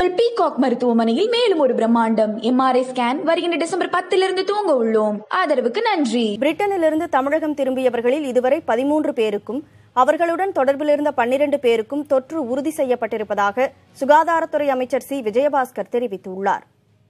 peacock மருத்துவமனையில் மேலும் ஒரு பிரம்மாண்டம் எம்ஆர்ஐ ஸ்கேன் வருகின்ற டிசம்பர் பத்திலிருந்து துவங்க உள்ளோம் ஆதரவுக்கு நன்றி பிரிட்டனிலிருந்து தமிழகம் திரும்பியவர்களில் இதுவரை பதிமூன்று பேருக்கும் அவர்களுடன் தொடர்பில் இருந்த பன்னிரண்டு பேருக்கும் தொற்று உறுதி செய்யப்பட்டிருப்பதாக சுகாதாரத்துறை அமைச்சர் சி விஜயபாஸ்கர் தெரிவித்துள்ளார்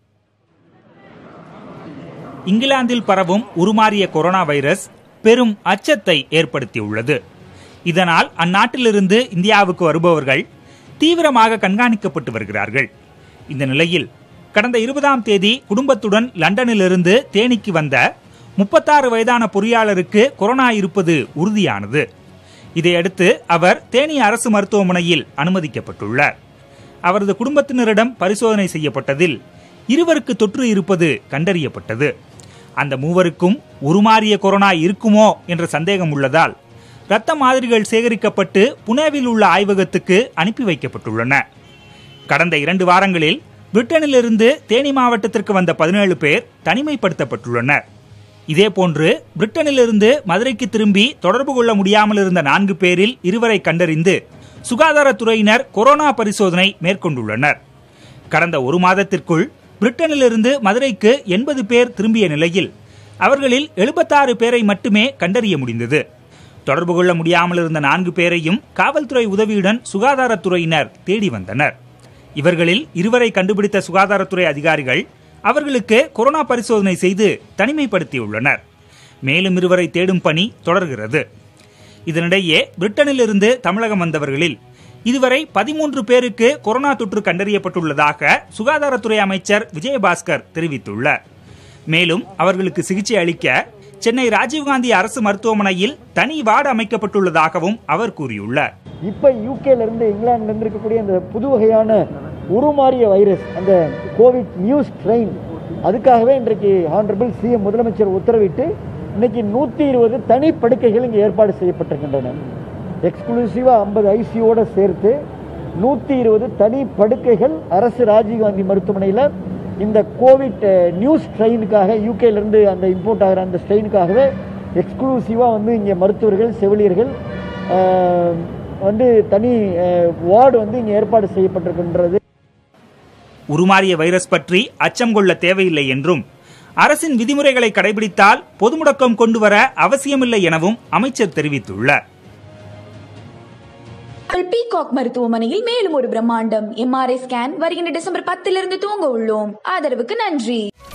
இங்கிலாந்தில் பரவும் உருமாறிய கொரோனா வைரஸ் பெரும் அச்சத்தை ஏற்படுத்தியுள்ளது இதனால் அந்நாட்டிலிருந்து இந்தியாவுக்கு வருபவர்கள் தீவிரமாக கண்காணிக்கப்பட்டு வருகிறார்கள் இந்த நிலையில் கடந்த இருபதாம் தேதி குடும்பத்துடன் லண்டனிலிருந்து தேனிக்கு வந்த முப்பத்தாறு வயதான பொறியாளருக்கு கொரோனா இருப்பது உறுதியானது இதையடுத்து அவர் தேனி அரசு மருத்துவமனையில் அனுமதிக்கப்பட்டுள்ளார் அவரது குடும்பத்தினரிடம் பரிசோதனை செய்யப்பட்டதில் இருவருக்கு தொற்று இருப்பது கண்டறியப்பட்டது அந்த மூவருக்கும் உருமாறிய கொரோனா இருக்குமோ என்ற சந்தேகம் உள்ளதால் இரத்த மாதிரிகள் சேகரிக்கப்பட்டு புனேவில் உள்ள ஆய்வகத்துக்கு அனுப்பி வைக்கப்பட்டுள்ளன கடந்த இரண்டு வாரங்களில் பிரிட்டனிலிருந்து தேனி மாவட்டத்திற்கு வந்த பதினேழு பேர் தனிமைப்படுத்தப்பட்டுள்ளனர் இதேபோன்று பிரிட்டனிலிருந்து மதுரைக்கு திரும்பி தொடர்பு கொள்ள முடியாமல் இருந்த நான்கு பேரில் இருவரை கண்டறிந்து சுகாதாரத்துறையினர் கொரோனா பரிசோதனை மேற்கொண்டுள்ளனர் கடந்த ஒரு மாதத்திற்குள் பிரிட்டனிலிருந்து மதுரைக்கு எண்பது பேர் திரும்பிய நிலையில் அவர்களில் எழுபத்தாறு பேரை மட்டுமே கண்டறிய முடிந்தது தொடர்பு கொள்ள முடியாமல் இருந்த நான்கு பேரையும் காவல்துறை உதவியுடன் சுகாதாரத்துறையினர் தேடி வந்தனர் இவர்களில் இருவரை கண்டுபிடித்த சுகாதாரத்துறை அதிகாரிகள் அவர்களுக்கு கொரோனா பரிசோதனை செய்து தனிமைப்படுத்தியுள்ளனர் மேலும் இருவரை தேடும் பணி தொடர்கிறது இதனிடையே பிரிட்டனிலிருந்து தமிழகம் வந்தவர்களில் இதுவரை பதிமூன்று பேருக்கு கொரோனா தொற்று கண்டறியப்பட்டுள்ளதாக சுகாதாரத்துறை அமைச்சர் விஜயபாஸ்கர் தெரிவித்துள்ளார் மேலும் அவர்களுக்கு சிகிச்சை அளிக்க சென்னை ராஜீவ்காந்தி அரசு மருத்துவமனையில் தனி வார்டு அமைக்கப்பட்டுள்ளதாகவும் அவர் கூறியுள்ளார் இப்போ யூகேல இருந்து இங்கிலாந்துல இருந்து இருக்கக்கூடிய அந்த புது வகையான உருமாறிய வைரஸ் அந்த கோவிட் நியூஸ் ட்ரெயின் அதுக்காகவே இன்றைக்கு ஹானரபிள் சிஎம் முதலமைச்சர் உத்தரவிட்டு இன்னைக்கு நூற்றி இருபது தனி படுக்கைகள் இங்கே ஏற்பாடு செய்யப்பட்டிருக்கின்றன எக்ஸ்க்ளூசிவாக ஐம்பது ஐசியோட சேர்த்து நூற்றி இருபது தனி படுக்கைகள் அரசு ராஜீவ்காந்தி மருத்துவமனையில் இந்த கோவிட் நியூஸ் ட்ரெயினுக்காக யூகேலேருந்து அந்த இம்போர்ட் ஆகிற அந்த ட்ரெயினுக்காகவே எக்ஸ்க்ளூசிவாக வந்து இங்கே மருத்துவர்கள் செவிலியர்கள் அஹ், வந்து தனி வார்டு வந்து இங்கே ஏற்பாடு செய்யப்பட்டிருக்கின்றது உருமாறிய வைரஸ் பற்றி அச்சம் கொள்ள தேவையில்லை என்றும் அரசின் விதிமுறைகளை கடைபிடித்தால் பொது முடக்கம் கொண்டு வர அவசியமில்லை எனவும் அமைச்சர் தெரிவித்துள்ளார் பீகாக் மருத்துவமனையில் மேலும் ஒரு பிரம்மாண்டம் எம்ஆர்ஐ ஸ்கேன் வருகின்ற டிசம்பர் பத்திலிருந்து துவங்க உள்ளோம் ஆதரவுக்கு நன்றி